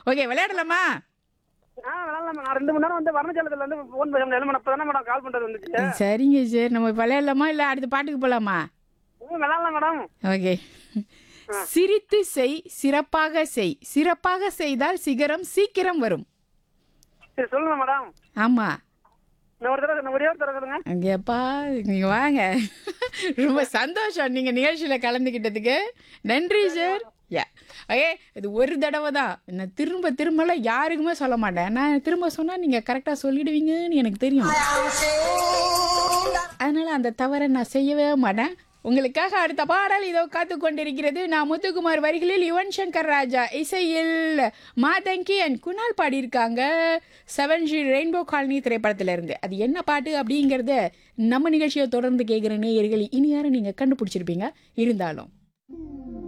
okay விளையாடலாமா ஆ விளாட்லாம் நான் ரெண்டு மணி நேரம் வந்து வர்ணஜாலத்தில் வந்து ஃபோன் பேச முடியாது மேடம் இப்போ தானே மேடம் கால் பண்ணுறது வந்துச்சு சரிங்க சார் நம்ம விளையாடலாமா இல்லை அடுத்த பாட்டுக்கு போகலாமா ம் விளாட்லாம் மேடம் ஓகே சிரித்து செய் சிறப்பாக செய் சிறப்பாக செய்தால் சிகரம் சீக்கிரம் வரும் சரி சொல்லுங்க மேடம் ஆமாம் நான் ஒரு தடவை நான் ஒரே ஒரு தடவை சொல்லுங்க அங்கேப்பா நீங்கள் வாங்க ரொம்ப சந்தோஷம் நீங்கள் நிகழ்ச்சியில் கலந்துக்கிட்டதுக்கு நன்றி சார் யா ஓகே இது ஒரு தடவை தான் நான் திரும்ப திரும்பலாம் யாருக்குமே சொல்ல மாட்டேன் நான் திரும்ப சொன்னால் நீங்கள் கரெக்டாக சொல்லிடுவீங்கன்னு எனக்கு தெரியும் அதனால் அந்த தவறை நான் செய்யவே மாட்டேன் உங்களுக்காக அடுத்த பாடல் இதோ காத்து கொண்டிருக்கிறது நான் முத்துக்குமார் வரிகளில் யுவன் சங்கர் ராஜா இசையில் மாதங்கி அண்ட் குணால் பாடியிருக்காங்க செவன் ஜி ரெயின்போ காலனி திரைப்படத்துல இருந்து அது என்ன பாட்டு அப்படிங்கிறத நம்ம நிகழ்ச்சியை தொடர்ந்து கேட்குற நேயர்கள் இனி யாரும் நீங்கள் கண்டுபிடிச்சிருப்பீங்க இருந்தாலும்